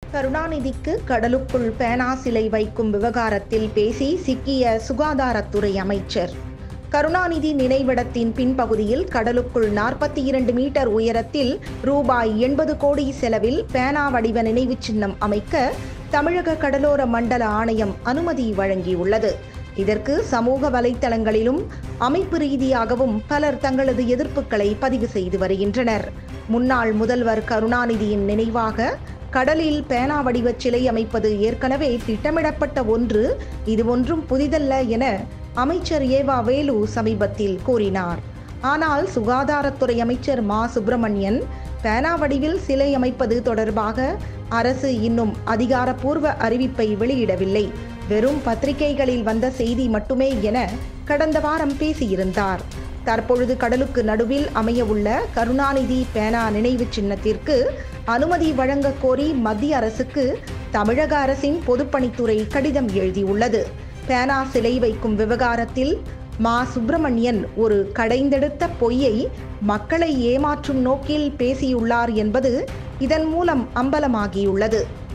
கருணாநிதிக்கு கடலுக்குள் பேனா சிலை வைக்கும் விவகாரத்தில் பேசி சிக்கிய சுகாதாரத்துறை அமைச்சர் கருணாநிதி நினைவிடத்தின் பின்பகுதியில் கடலுக்குள் நாற்பத்தி இரண்டு மீட்டர் உயரத்தில் ரூபாய் எண்பது கோடி செலவில் பேனா வடிவ நினைவுச் சின்னம் அமைக்க தமிழக கடலோர மண்டல ஆணையம் அனுமதி வழங்கியுள்ளது இதற்கு சமூக வலைத்தளங்களிலும் அமைப்பு ரீதியாகவும் பலர் தங்களது எதிர்ப்புகளை பதிவு செய்து வருகின்றனர் முன்னாள் முதல்வர் கருணாநிதியின் நினைவாக கடலில் பேனா வடிவச் சிலை அமைப்பது ஏற்கனவே திட்டமிடப்பட்ட ஒன்று இது ஒன்றும் புதிதல்ல என அமைச்சர் ஏவா வேலு சமீபத்தில் கூறினார் ஆனால் சுகாதாரத்துறை அமைச்சர் மா சுப்பிரமணியன் பேனா வடிவில் சிலை அமைப்பது தொடர்பாக அரசு இன்னும் அதிகாரப்பூர்வ அறிவிப்பை வெளியிடவில்லை வெறும் பத்திரிகைகளில் வந்த செய்தி மட்டுமே என கடந்த வாரம் பேசியிருந்தார் தற்பொழுது கடலுக்கு நடுவில் அமையவுள்ள கருணாநிதி பேனா நினைவு சின்னத்திற்கு அனுமதி வழங்க கோரி மத்திய அரசுக்கு தமிழக அரசின் பொதுப்பணித்துறை கடிதம் எழுதியுள்ளது பேனா சிலை வைக்கும் விவகாரத்தில் மா சுப்பிரமணியன் ஒரு கடைந்தெடுத்த பொய்யை மக்களை ஏமாற்றும் நோக்கில் பேசியுள்ளார் என்பது இதன் மூலம் அம்பலமாகியுள்ளது